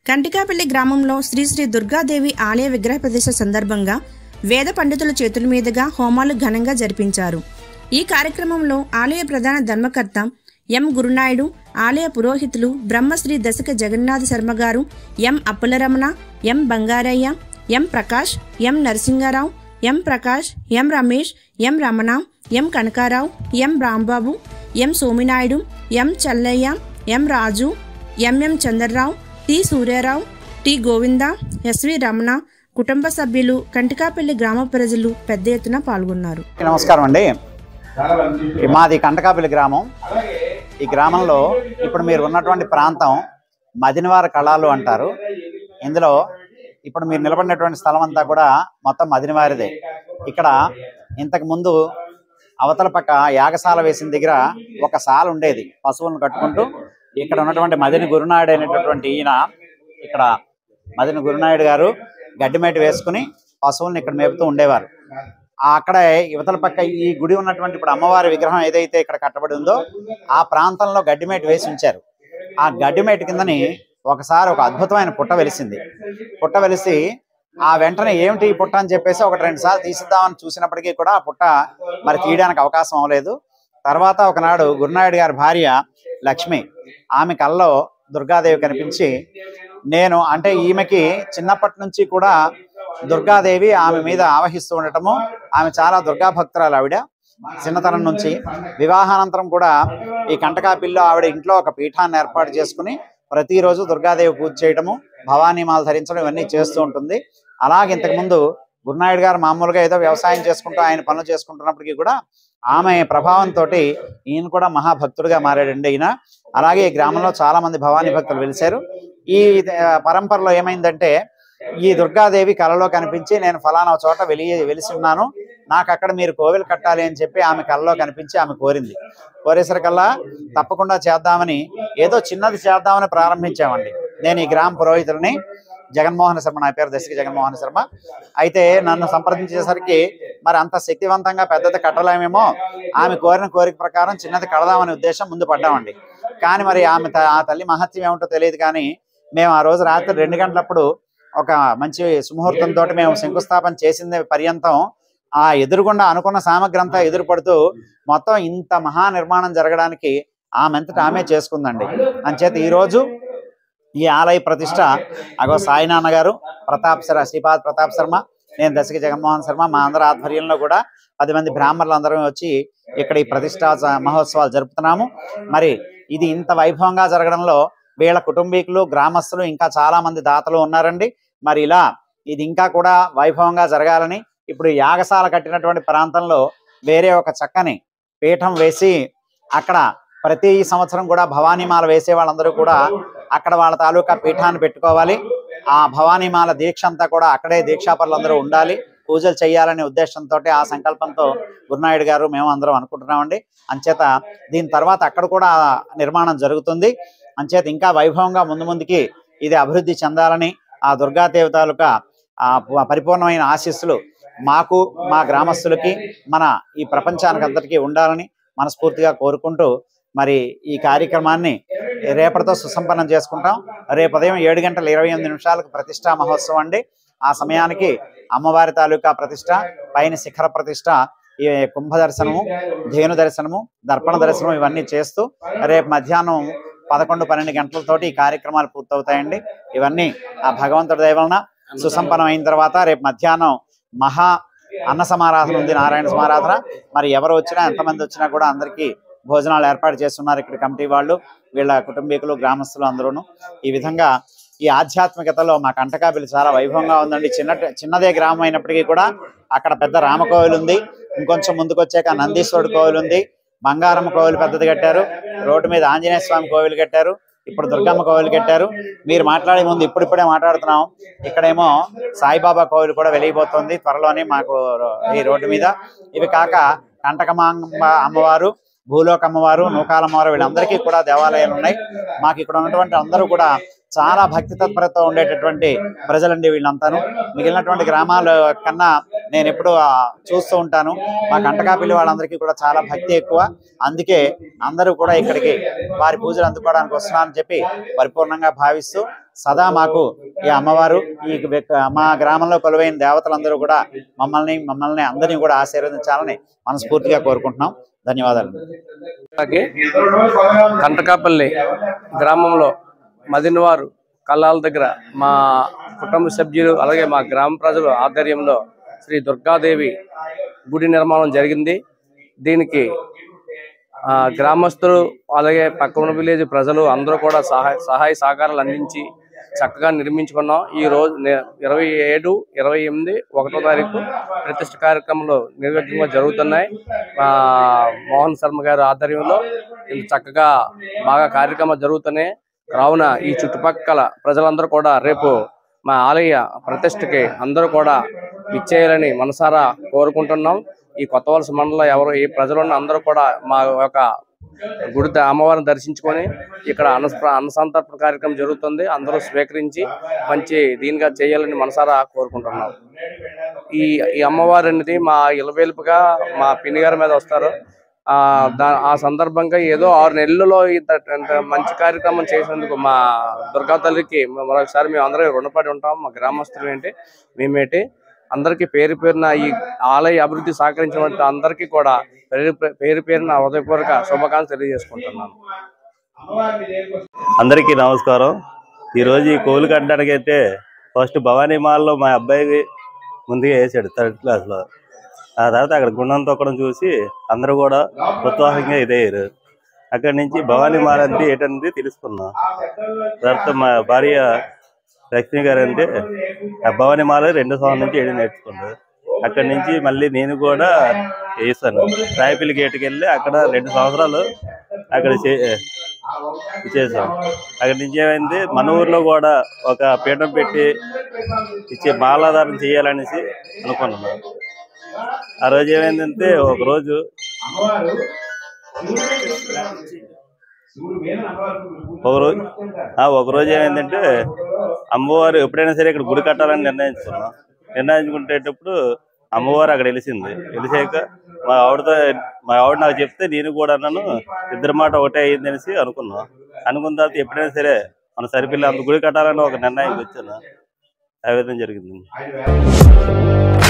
కంటికాపల్లి గ్రామంలో శ్రీ శ్రీ దుర్గాదేవి ఆలయ విగ్రహ ప్రతిష్ఠ సందర్భంగా వేద పండితుల చేతుల మీదుగా హోమాలు ఘనంగా జరిపించారు ఈ కార్యక్రమంలో ఆలయ ప్రధాన ధర్మకర్త ఎం గురునాయుడు ఆలయ పురోహితులు Brahmasri దశక Jagannatha Sharma garu M Appalaramana M Bangaraiah M Prakash M Narasingarao M Prakash M Ramesh M Ramana M Kanakarao M Rambabu M Sominaidu M Challaiah M Raju M M Chandrarao T Suryarao T Govinda S V Ramana కుటుంబ సభ్యులు కంటికాపల్లి గ్రామ ప్రజలు పెద్ద ఎత్తున పాల్గొన్నారు నమస్కారం అండి ఈ మాది కంటకాపల్లి గ్రామం ఈ గ్రామంలో ఇప్పుడు మీరు ఉన్నటువంటి ప్రాంతం మదినవార కళాలు అంటారు ఇందులో ఇప్పుడు మీరు నిలబడినటువంటి స్థలం అంతా కూడా మొత్తం మదినవారిదే ఇక్కడ ఇంతకు ముందు అవతల పక్క యాగశాల వేసిన దగ్గర ఒక సాల ఉండేది పశువులను కట్టుకుంటూ ఇక్కడ ఉన్నటువంటి మదిని గురునాయుడు అయినటువంటి ఈయన ఇక్కడ మదిని గురునాయుడు గారు గడ్డిమేట వేసుకుని పశువులను ఇక్కడ మేపుతూ ఉండేవారు ఆ అక్కడ యువతల పక్క ఈ గుడి ఉన్నటువంటి ఇప్పుడు అమ్మవారి విగ్రహం ఏదైతే ఇక్కడ కట్టబడి ఉందో ఆ ప్రాంతంలో గడ్డిమేట వేసి ఉంచారు ఆ గడ్డిమేట కిందని ఒకసారి ఒక అద్భుతమైన పుట్ట వెలిసింది పుట్ట వెలిసి ఆ వెంటనే ఏమిటి ఈ పుట్ట అని చెప్పేసి ఒకటి రెండు సార్లు తీసిద్దామని చూసినప్పటికీ కూడా ఆ పుట్ట మరి తీయడానికి అవకాశం అవ్వలేదు తర్వాత ఒకనాడు గురునాయుడు గారి భార్య లక్ష్మి ఆమె కల్లో దుర్గాదేవి కనిపించి నేను అంటే ఈమెకి చిన్నప్పటి నుంచి కూడా దుర్గాదేవి ఆమె మీద ఆవహిస్తూ ఉండటము ఆమె చాలా దుర్గా భక్తురాలు ఆవిడ చిన్నతనం నుంచి వివాహానంతరం కూడా ఈ కంటకాపిల్లో ఆవిడ ఇంట్లో ఒక పీఠాన్ని ఏర్పాటు చేసుకుని ప్రతిరోజు దుర్గాదేవి పూజ చేయడము భవానీమాలు ధరించడం ఇవన్నీ చేస్తూ ఉంటుంది అలాగే ఇంతకుముందు గురునాయుడు గారు మామూలుగా ఏదో వ్యవసాయం చేసుకుంటూ ఆయన పనులు చేసుకుంటున్నప్పటికీ కూడా ఆమె ప్రభావంతో ఈయన కూడా మహాభక్తుడిగా మారాడండి ఈయన అలాగే ఈ గ్రామంలో చాలా మంది భవానీ భక్తులు వెలిశారు ఈ ఆ, పరంపరలో ఏమైందంటే ఈ దుర్గాదేవి కలలో కనిపించి నేను ఫలానా చోట వెలి వెలిసి ఉన్నాను నాకు అక్కడ మీరు కోవిలు కట్టాలి అని చెప్పి ఆమె కలలో కనిపించి ఆమె కోరింది కోరేసరికల్లా తప్పకుండా చేద్దామని ఏదో చిన్నది చేద్దామని ప్రారంభించామండి నేను ఈ గ్రామ పురోహితులని జగన్మోహన్ శర్మ నా పేరు దశకి జగన్మోహన్ శర్మ అయితే నన్ను సంప్రదించేసరికి మరి అంత శక్తివంతంగా పెద్దది కట్టలేమేమో ఆమె కోరిన కోరిక ప్రకారం చిన్నది కడదామనే ఉద్దేశం ముందు పడ్డామండి కానీ మరి ఆమె త- ఆ తల్లి మహత్యం ఏమిటో తెలియదు కానీ మేము ఆ రోజు రాత్రి రెండు గంటలప్పుడు ఒక మంచి సుముహూర్తంతో మేము శంకుస్థాపన చేసింది పర్యంతం ఆ ఎదురుగుండా అనుకున్న సామగ్రి అంతా ఎదురుపడుతూ మొత్తం ఇంత మహా నిర్మాణం జరగడానికి ఆమెంతట ఆమె చేసుకుందండి అంచేత ఈ రోజు ఈ ఆలయ ప్రతిష్ట అగో సాయినాన్న గారు ప్రతాప్ శర్మ శ్రీపాద్ ప్రతాప్ శర్మ నేను దశకి జగన్మోహన్ శర్మ మా అందరి ఆధ్వర్యంలో కూడా పది మంది బ్రాహ్మణులు అందరం వచ్చి ఇక్కడ ఈ ప్రతిష్టా స- మహోత్సవాలు జరుపుతున్నాము మరి ఇది ఇంత వైభవంగా జరగడంలో వీళ్ళ కుటుంబీకులు గ్రామస్తులు ఇంకా చాలా మంది దాతలు ఉన్నారండి మరి ఇలా ఇది ఇంకా కూడా వైభవంగా జరగాలని ఇప్పుడు యాగశాల కట్టినటువంటి ప్రాంతంలో వేరే ఒక చక్కని పీఠం వేసి అక్కడ ప్రతి సంవత్సరం కూడా భవానీమాల వేసే వాళ్ళందరూ కూడా అక్కడ వాళ్ళ తాలూకా పీఠాన్ని పెట్టుకోవాలి ఆ భవానీమాల దీక్ష అంతా కూడా అక్కడే దీక్షాపరులందరూ ఉండాలి పూజలు చేయాలనే ఉద్దేశంతో ఆ సంకల్పంతో గురునాయుడు గారు మేము అందరం అనుకుంటున్నామండి అంచేత దీని తర్వాత అక్కడ కూడా నిర్మాణం జరుగుతుంది అంచేత ఇంకా వైభవంగా ముందు ముందుకి ఇది అభివృద్ధి చెందాలని ఆ దుర్గాదేవి తాలూకా ఆ ప- పరిపూర్ణమైన ఆశీస్సులు మాకు మా గ్రామస్తులకి మన ఈ ప్రపంచానికి అందరికీ ఉండాలని మనస్ఫూర్తిగా కోరుకుంటూ మరి ఈ కార్యక్రమాన్ని రేపటితో సుసంపన్నం చేసుకుంటాం రేపు ఉదయం ఏడు గంటల ఇరవై ఎనిమిది నిమిషాలకు ప్రతిష్టా మహోత్సవం అండి ఆ సమయానికి అమ్మవారి తాలూకా ప్రతిష్ట పైన శిఖర ప్రతిష్ట ఈ కుంభ దర్శనము ధేను దర్శనము దర్పణ దర్శనం ఇవన్నీ చేస్తూ రేపు మధ్యాహ్నం పదకొండు పన్నెండు గంటలతోటి ఈ కార్యక్రమాలు పూర్తవుతాయండి ఇవన్నీ ఆ భగవంతుడి దయ వలన సుసంపన్నం అయిన తర్వాత రేపు మధ్యాహ్నం మహా అన్న సమారాధన ఉంది నారాయణ సమారాధన మరి ఎవరు వచ్చినా ఎంతమంది వచ్చినా కూడా అందరికీ భోజనాలు ఏర్పాటు చేస్తున్నారు ఇక్కడ కమిటీ వాళ్ళు వీళ్ళ కుటుంబీకులు గ్రామస్తులు అందరూను ఈ విధంగా ఈ ఆధ్యాత్మికతలో మా కంటకాబిల్లి చాలా వైభవంగా ఉందండి చిన్న చిన్నదే గ్రామం అయినప్పటికీ కూడా అక్కడ పెద్ద రామకోవిలు ఉంది ఇంకొంచెం ముందుకు వచ్చాక నందీశ్వరుడు కోవిలు ఉంది బంగారం కోవిలు పెద్దది కట్టారు రోడ్డు మీద ఆంజనేయ స్వామి కోవిలు కట్టారు ఇప్పుడు దుర్గమ్మ కోవిలు కట్టారు మీరు మాట్లాడే ముందు ఇప్పుడిప్పుడే మాట్లాడుతున్నాం ఇక్కడేమో సాయిబాబా కోవిలు కూడా వెలిగిపోతుంది త్వరలోనే మాకు ఈ రోడ్డు మీద ఇవి కాక కంటకమాంబ అమ్మవారు భూలోక అమ్మవారు నూకాల అమ్మవారు వీళ్ళందరికీ కూడా దేవాలయాలు ఉన్నాయి మాకు ఇక్కడ ఉన్నటువంటి అందరూ కూడా చాలా భక్తి తత్పరతో ఉండేటటువంటి ప్రజలండి వీళ్ళంతాను మిగిలినటువంటి గ్రామాల కన్నా నేను ఎప్పుడు చూస్తూ ఉంటాను మా కంటకాపిల్లి వాళ్ళందరికీ కూడా చాలా భక్తి ఎక్కువ అందుకే అందరూ కూడా ఇక్కడికి వారి పూజలు అందుకోవడానికి వస్తున్నారని చెప్పి పరిపూర్ణంగా భావిస్తూ సదా మాకు ఈ అమ్మవారు ఈ వ్యక్- మా గ్రామంలో కొలువైన దేవతలందరూ కూడా మమ్మల్ని మమ్మల్ని అందరినీ కూడా ఆశీర్వదించాలని మనస్ఫూర్తిగా కోరుకుంటున్నాం ధన్యవాదాలు అలాగే కంటకాపల్లి గ్రామంలో మదినవారు కల్లాల దగ్గర మా కుటుంబ సభ్యులు అలాగే మా గ్రామ ప్రజలు ఆధ్వర్యంలో శ్రీ దుర్గాదేవి గుడి నిర్మాణం జరిగింది దీనికి ఆ, గ్రామస్తులు అలాగే పక్కన విలేజ్ ప్రజలు అందరూ కూడా సహాయ సహాయ సహకారాలు అందించి చక్కగా నిర్మించుకున్నాం ఈ రోజు నే- ఇరవై ఏడు ఇరవై ఎనిమిది ఒకటో తారీఖు ప్రతిష్ట కార్యక్రమాలు నిర్విఘ్నంగా జరుగుతున్నాయి ఆ, మోహన్ శర్మ గారి ఆధ్వర్యంలో ఇది చక్కగా బాగా కార్యక్రమాలు జరుగుతున్నాయి కావున ఈ చుట్టుపక్కల ప్రజలందరూ కూడా రేపు మా ఆలయ ప్రతిష్టకి అందరూ కూడా ఇచ్చేయాలని మనసారా కోరుకుంటున్నాం ఈ కొత్త వలస మండలంలో ఎవరు ఈ ప్రజలు ఉన్న అందరూ కూడా మా యొక్క గుడి ద- అమ్మవారిని దర్శించుకొని ఇక్కడ అన్న అన్న సంతర్పణ కార్యక్రమం జరుగుతుంది అందరూ స్వీకరించి మంచి దీనిగా చేయాలని మనసారా కోరుకుంటున్నాం ఈ ఈ అమ్మవారు అనేది మా ఇలవేలుపుగా మా పిన్ని గారి మీద వస్తారు ఆ దా ఆ సందర్భంగా ఏదో ఆరు నెలల్లో ఇంత ఇంత మంచి కార్యక్రమం చేసినందుకు మా దుర్గా తల్లికి మరొకసారి మేము అందరం రుణపడి ఉంటాం మా గ్రామస్తులు ఏంటి మేమేంటి అందరికీ పేరు పేరున ఈ ఆలయ అభివృద్ధి సహకరించిన అందరికీ కూడా పేరు పేరు పేరున హృదయపూర్వక శుభాకాంక్షలు తెలియజేసుకుంటున్నాను అందరికీ నమస్కారం ఈరోజు ఈ కోలు కట్టడానికి అయితే ఫస్ట్ భవానీ మాల్లో మా అబ్బాయి ముందుగా వేసాడు థర్డ్ క్లాస్లో ఆ తర్వాత అక్కడ గుండం తొక్కడం చూసి అందరూ కూడా ఉత్సాహంగా ఇదయ్యారు అక్కడి నుంచి భవానీ మాల అంటే ఏంటనేది తెలుసుకున్నాం తర్వాత మా భార్య లక్ష్మి గారు అంటే ఆ భవానీ మాల రెండు సంవత్సరాల నుంచి ఏడు నేర్చుకున్నారు అక్కడి నుంచి మళ్ళీ నేను కూడా వేస్తాను రాయపల్లి గేటుకి వెళ్ళి అక్కడ రెండు సంవత్సరాలు అక్కడ చే- చేసాం అక్కడి నుంచి ఏమైంది మన ఊర్లో కూడా ఒక పీఠం పెట్టి ఇచ్చే మాలాధారం చేయాలనేసి అనుకున్నాను ఆ రోజు ఏమైందంటే ఒక రోజు ఒక రోజు ఆ, ఒక రోజు ఏమైందంటే అమ్మవారు ఎప్పుడైనా సరే ఇక్కడ గుడి కట్టాలని నిర్ణయించుకున్నాం నిర్ణయించుకునేటప్పుడు అమ్మవారు అక్కడ వెలిసింది వెలిసాక మా ఆవిడతో మా ఆవిడ నాకు చెప్తే నేను కూడా అన్నాను ఇద్దరి మాట ఒకటే అయ్యింది అనేసి అనుకున్నాం అనుకున్న తర్వాత ఎప్పుడైనా సరే మన సరిపిల్ల అంత గుడి కట్టాలని ఒక నిర్ణయానికి వచ్చాను ఆ విధంగా జరిగింది